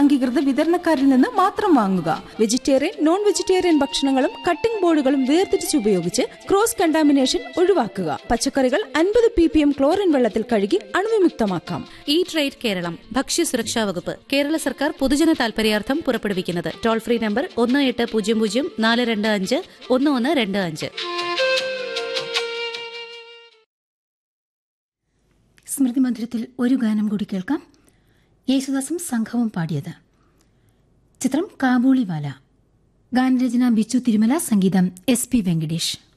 അംഗീകൃത വിതരണക്കാരിൽ നിന്ന് മാത്രം വാങ്ങുക വെജിറ്റേറിയൻ നോൺ വെജിറ്റേറിയൻ ഭക്ഷണങ്ങളും കട്ടിംഗ് ബോർഡുകളും വേർതിരിച്ച് ഉപയോഗിച്ച് ക്രോസ് കണ്ടാമിനേഷൻ ഒഴിവാക്കുക പച്ചക്കറികൾ അൻപത് പി പി എം ക്ലോറിൻ വെള്ളത്തിൽ കഴുകി അണുവിമുക്തമാക്കാം ഈ ട്രേഡ് കേരളം ഭക്ഷ്യസുരക്ഷാ വകുപ്പ് കേരള സർക്കാർ പൊതുജന താൽപര്യാർത്ഥം പുറപ്പെടുവിക്കുന്നത് ടോൾ ഫ്രീ നമ്പർ ഒന്ന് എട്ട് പൂജ്യം പൂജ്യം നാല് രണ്ട് അഞ്ച് ഒന്ന് ഒന്ന് രണ്ട് അഞ്ച് സ്മൃതി മധുരത്തിൽ ഒരു ഗാനം കൂടി കേൾക്കാം യേശുദാസും സംഘവും പാടിയത് ചിത്രം കാബൂളിവാല ഗാനരചന ബിച്ചു തിരുമല സംഗീതം എസ് പി വെങ്കടേഷ്